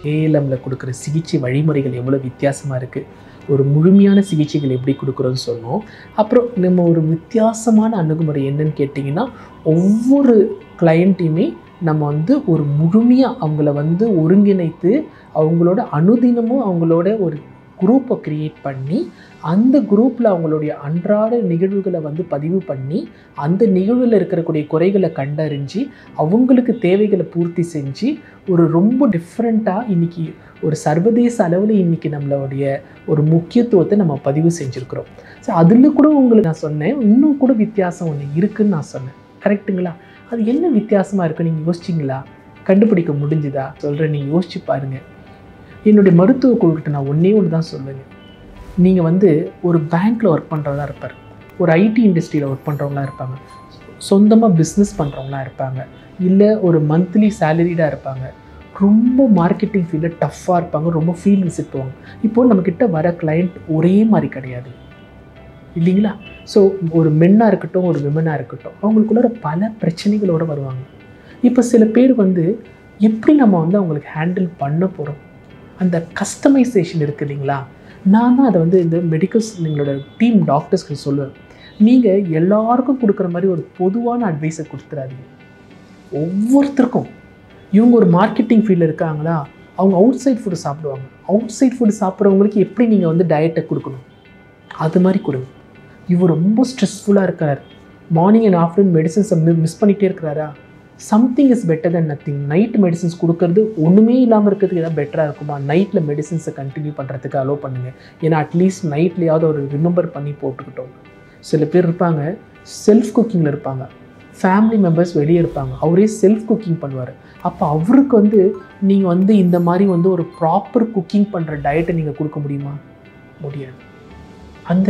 ஏஎல்எம்ல கொடுக்குற சிகிச்சை வழிமுறைகள் எவ்வளோ வித்தியாசமாக இருக்குது ஒரு முழுமையான சிகிச்சைகள் எப்படி கொடுக்குறோன்னு சொன்னோம் அப்புறம் நம்ம ஒரு வித்தியாசமான அணுகுமுறை என்னன்னு கேட்டிங்கன்னா ஒவ்வொரு கிளையண்ட்டையுமே நம்ம வந்து ஒரு முழுமையாக அவங்கள வந்து ஒருங்கிணைத்து அவங்களோட அனுதினமும் அவங்களோட ஒரு குரூப்பை க்ரியேட் பண்ணி அந்த குரூப்பில் அவங்களுடைய அன்றாட நிகழ்வுகளை வந்து பதிவு பண்ணி அந்த நிகழ்வில் இருக்கக்கூடிய குறைகளை கண்டறிஞ்சு அவங்களுக்கு தேவைகளை பூர்த்தி செஞ்சு ஒரு ரொம்ப டிஃப்ரெண்ட்டாக இன்றைக்கி ஒரு சர்வதேச அளவில் இன்றைக்கி நம்மளுடைய ஒரு முக்கியத்துவத்தை நம்ம பதிவு செஞ்சுருக்கிறோம் ஸோ அதில் கூட உங்களுக்கு நான் சொன்னேன் இன்னும் கூட வித்தியாசம் ஒன்று இருக்குன்னு நான் சொன்னேன் கரெக்ட்டுங்களா அது என்ன வித்தியாசமாக இருக்குது நீங்கள் யோசிச்சிங்களா கண்டுபிடிக்க முடிஞ்சுதா சொல்கிறேன் நீங்கள் யோசிச்சு பாருங்கள் என்னுடைய மருத்துவ குழுக்கிட்ட நான் ஒன்றே ஒன்று தான் சொல்லுவேங்க நீங்கள் வந்து ஒரு பேங்க்கில் ஒர்க் பண்ணுறதா இருப்பார் ஒரு ஐடி இண்டஸ்ட்ரியில் ஒர்க் பண்ணுறவங்களா இருப்பாங்க சொந்தமாக பிஸ்னஸ் பண்ணுறவங்களா இருப்பாங்க இல்லை ஒரு மந்த்லி சேலரிடாக இருப்பாங்க ரொம்ப மார்க்கெட்டிங் ஃபீல்டில் டஃப்பாக இருப்பாங்க ரொம்ப ஃபீல் விசிட் போவாங்க இப்போது நம்மக்கிட்ட வர கிளையண்ட் ஒரே மாதிரி கிடையாது இல்லைங்களா ஸோ ஒரு மென்னாக இருக்கட்டும் ஒரு விமனாக இருக்கட்டும் அவங்களுக்குள்ள பல பிரச்சனைகளோடு வருவாங்க இப்போ சில பேர் வந்து எப்படி நம்ம வந்து அவங்களுக்கு ஹேண்டில் பண்ண போகிறோம் அந்த கஸ்டமைசேஷன் இருக்குது இல்லைங்களா நான் தான் அதை வந்து இந்த மெடிக்கல்ஸ் எங்களோட டீம் டாக்டர்ஸ்க்கு சொல்லுவேன் நீங்கள் எல்லாருக்கும் கொடுக்குற மாதிரி ஒரு பொதுவான அட்வைஸை கொடுத்துறாதீங்க ஒவ்வொருத்தருக்கும் இவங்க ஒரு மார்க்கெட்டிங் ஃபீல்டில் இருக்காங்களா அவங்க அவுட் சைட் ஃபுட்டு சாப்பிடுவாங்க அவுட் சைட் ஃபுட்டு சாப்பிட்றவங்களுக்கு எப்படி நீங்கள் வந்து டயட்டை கொடுக்கணும் அது மாதிரி கொடுங்க இவர் ரொம்ப ஸ்ட்ரெஸ்ஃபுல்லாக இருக்கார் மார்னிங் அண்ட் ஆஃப்டர்நூன் மெடிசன்ஸை மிஸ் பண்ணிகிட்டே இருக்கிறாரா something is better then nothing night medicines கொடுக்கறது ஒன்றுமே இல்லாமல் இருக்கிறதுக்கு ஏதாவது பெட்டராக இருக்குமா நைட்டில் மெடிசன்ஸை கண்டினியூ பண்ணுறதுக்கு அலோவ் பண்ணுங்கள் ஏன்னா அட்லீஸ்ட் நைட்லேயாவது ஒரு ரிமெம்பர் பண்ணி போட்டுக்கிட்டோம் சில பேர் இருப்பாங்க செல்ஃப் குக்கிங்கில் இருப்பாங்க ஃபேமிலி மெம்பர்ஸ் வெளியே இருப்பாங்க அவரே செல்ஃப் குக்கிங் பண்ணுவார் அப்போ அவருக்கு வந்து நீங்கள் வந்து இந்த மாதிரி வந்து ஒரு ப்ராப்பர் குக்கிங் பண்ணுற டயட்டை நீங்கள் கொடுக்க முடியுமா முடியாது அந்த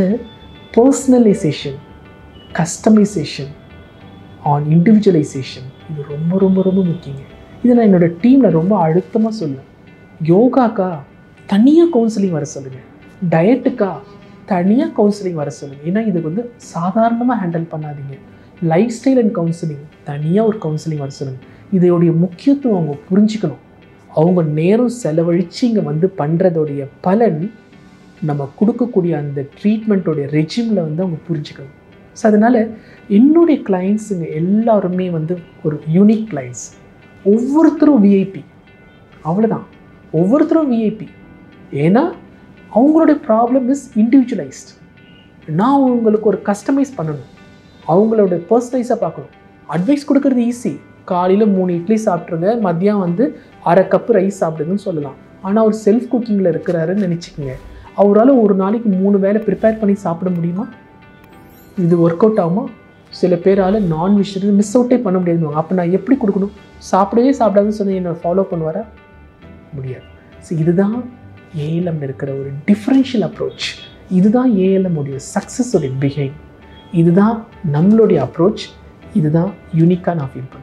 பர்சனலைசேஷன் கஸ்டமைசேஷன் ஆன் இண்டிவிஜுவலைசேஷன் இது ரொம்ப ரொம்ப ரொம்ப முக்கியங்க இதை நான் என்னோடய டீமில் ரொம்ப அழுத்தமாக சொல்லுவேன் யோகாக்கா தனியாக கவுன்சிலிங் வர சொல்லுங்கள் டயட்டுக்கா தனியாக கவுன்சிலிங் வர சொல்லுங்கள் ஏன்னா இதுக்கு வந்து சாதாரணமாக ஹேண்டில் பண்ணாதீங்க லைஃப் ஸ்டைல் அண்ட் கவுன்சிலிங் தனியாக ஒரு கவுன்சிலிங் வர சொல்லுங்கள் இதோடைய முக்கியத்துவம் அவங்க புரிஞ்சுக்கணும் அவங்க நேரம் செலவழித்து இங்கே வந்து பண்ணுறதோடைய பலன் நம்ம கொடுக்கக்கூடிய அந்த ட்ரீட்மெண்ட்டோடைய ரெஜிமில் வந்து அவங்க புரிஞ்சுக்கணும் ஸோ அதனால் என்னுடைய கிளைண்ட்ஸுங்க எல்லாருமே வந்து ஒரு யூனிக் கிளைண்ட்ஸ் ஒவ்வொருத்தரும் விஐபி அவ்வளோதான் ஒவ்வொருத்தரும் விஐபி ஏன்னா அவங்களுடைய ப்ராப்ளம் இஸ் இண்டிவிஜுவலைஸ்ட் நான் அவங்களுக்கு ஒரு கஸ்டமைஸ் பண்ணணும் அவங்களோட பர்சனலைஸாக பார்க்கணும் அட்வைஸ் கொடுக்கறது ஈஸி காலையில் மூணு இட்லி சாப்பிட்ருங்க மதியம் வந்து அரை கப்பு ரைஸ் சாப்பிடுங்கன்னு சொல்லலாம் ஆனால் அவர் செல்ஃப் குக்கிங்கில் இருக்கிறாருன்னு நினச்சிக்கோங்க அவரால் ஒரு நாளைக்கு மூணு வேளை ப்ரிப்பேர் பண்ணி சாப்பிட முடியுமா இது ஒர்க் அவுட் ஆகுமா சில பேரால் நான் வெஜிடபிள் மிஸ் அவுட்டே பண்ண முடியாது அப்போ நான் எப்படி கொடுக்கணும் சாப்பிடவே சாப்பிடாதுன்னு சொன்னால் என்னை ஃபாலோ பண்ணுவாரா முடியாது ஸோ இதுதான் ஏஎல்எம் இருக்கிற ஒரு டிஃப்ரென்ஷியல் அப்ரோச் இதுதான் ஏஎல்எம் உடைய சக்ஸஸ் உடைய பிஹைண்ட் இதுதான் நம்மளுடைய அப்ரோச் இதுதான் யூனிக்காக நான் ஃபீல்